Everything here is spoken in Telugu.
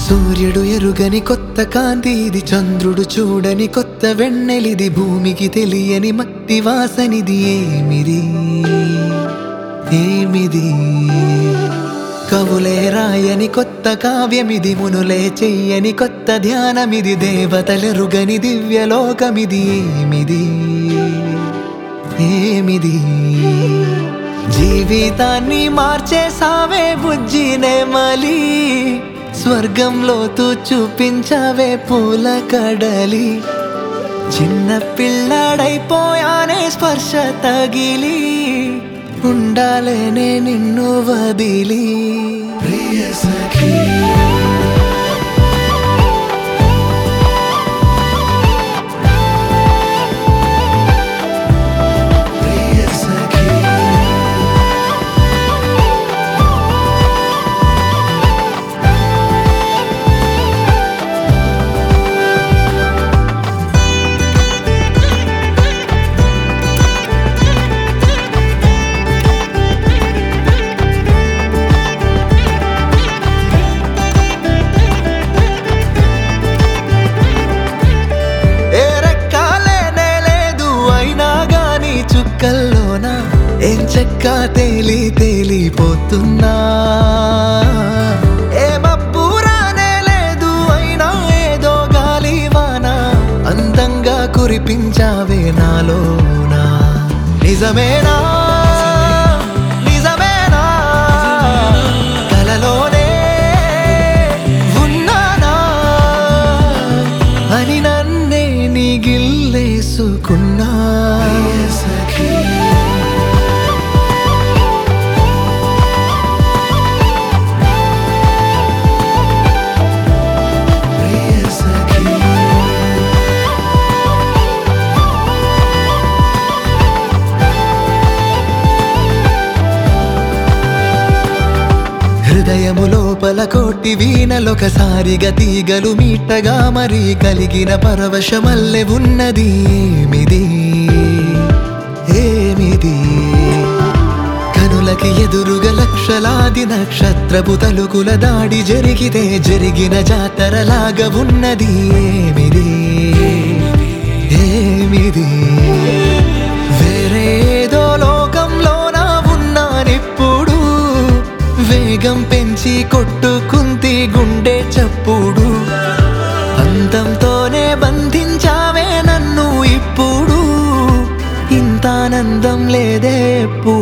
సూర్యుడు ఎరుగని కొత్త కాంతి ఇది చంద్రుడు చూడని కొత్త వెన్నెలిది భూమికి తెలియని మట్టి వాసనిది ఏమిది ఏమిది కవులే రాయని కొత్త కావ్యమిది మునులే చెయ్యని కొత్త ధ్యానమిది దేవతలెరుగని దివ్యలోకమిది ఏమిది ఏమిది జీవితాన్ని మార్చేసావే బుజ్జినే మలి స్వర్గంలో తూ చూపించావే పూల కడలి చిన్న పిల్లాడైపోయానే స్పర్శ తగిలి ఉండాలేనే నిన్ను వదిలి ప్రియ సఖీ ప్రియ సఖీ ఏ రెక్కాలేనే లేదు అయినా గాని చుక్కల్లోన ఏం చెక్క తేలి తేలిపోతున్నా ఏ మబ్బురానే లేదు అయినా ఏదో గాలివాన అందంగా కురిపించావే నాలోనా నిజమేనా నిజమేనా కలలోనే ఉన్నానా అని నన్నే నీ గిల్లేసుకున్నా సఖీ ప్రియ సఖీ హృదయము లోపల కోటి వీణలొకసారిగా తీగలు మీటగా మరి కలిగిన పరవశమల్లె ఉన్నది ఏమిది ఏమిది కనులకి ఎదురుగా లక్షలాది నక్షత్రపు తలుకుల దాడి జరిగితే జరిగిన జాతరలాగా ఉన్నది ఏమిది ఏమిది వేరేదో లోకంలోన ఉన్నానిప్పుడు వేగం పెంచి కొట్టుకుంది గుండె చప్పుడు అంతంతోనే బంధించావే నన్ను ఇప్పుడు ఇంత ఆనందం లేదే ఎప్పుడు